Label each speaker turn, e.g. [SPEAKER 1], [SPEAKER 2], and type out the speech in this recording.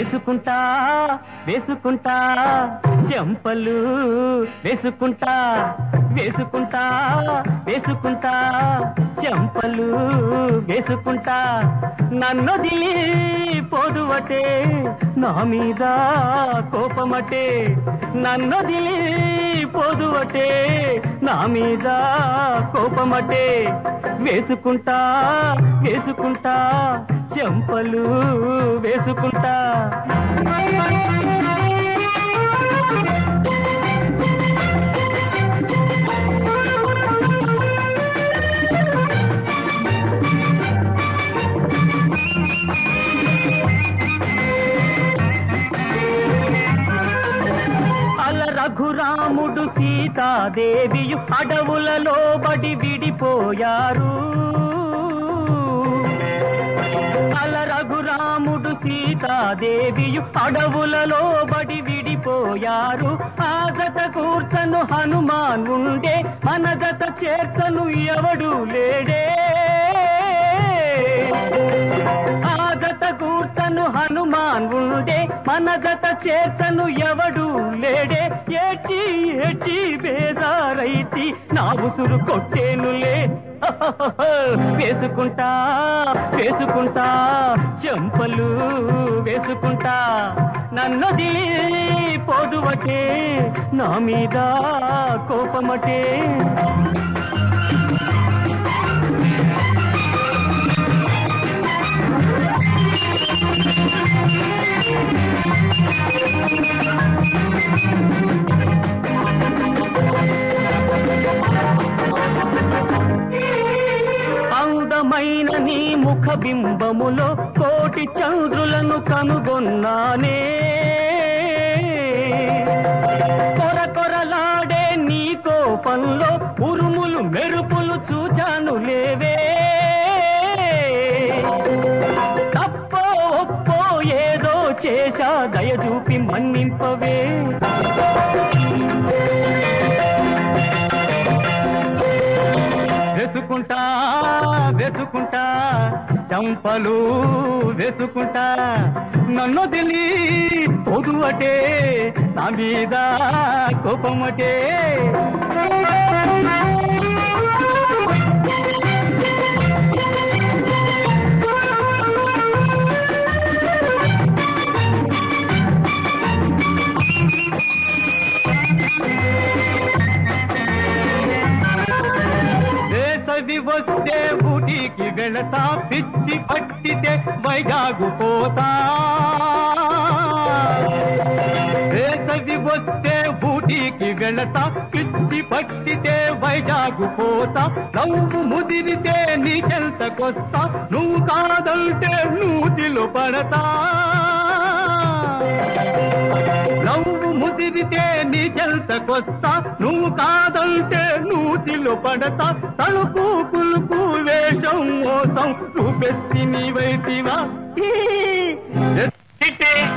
[SPEAKER 1] వేసుకుంటా వేసుకుంటా చెంపలు వేసుకుంటా వేసుకుంటా వేసుకుంటా చెంపలు వేసుకుంటా నన్నొదిలి పోదువటే నా మీద కోపమటే నన్నొదిలి పోదువటే నా మీద కోపమటే వేసుకుంటా వేసుకుంటా చెంపలు వేసుకుంటా అల రఘురాముడు సీతాదేవియు అడవులలో బడి విడిపోయారు అల రఘురాముడు సీతాదేవియు అడవులలో బడి విడిపోయారు ఆ జత కూర్చను హనుమాన్ ఉండే మన జత చేర్చను ఎవడు లేడే ఆ జత కూర్చను హనుమాన్ ఉండే మన జత చేర్చను ఎవడు లేడే ఏడ్చి ఏడ్చి బేజారైతి నా ఉసురు కొట్టేనులే వేసుకుంటా వేసుకుంటా చెంపలు వేసుకుంటా నన్నది పోదువటే నా మీద కోపమటే అందమైన నీ ముఖ బింబములో కోటి చంద్రులను కనుగొన్నానే కొర కొరలాడే నీ కోపంలో ఉరుములు మెరుపులు చూచాను లేవే తప్పో ఒప్పో ఏదో చేశా దయ చూపి మన్నింపవే వేసుకుంటా వేసుకుంటా చంపలు వేసుకుంటా నన్ను దిలి పొదువటే నా మీద కోపమటే వేసవి వస్తే ఊటీకి వెళతా పిచ్చి పట్టితే వైజాగు పోతా వేసవి వస్తే ఊటీకి వెళతా పిచ్చి పట్టితే వైజాగు పోతా నవ్వు ముదిరితే నీ చెంతకొస్తా నువ్వు కాదంటే నూతిలో పడతా నవ్వు ముదిరితే నీ చెల్తకొస్తా నువ్వు కాదంటే నూతిలో పడతా తలుపు కులుపు వేషం మోసం చూపెత్తి నీవైతివా ఈ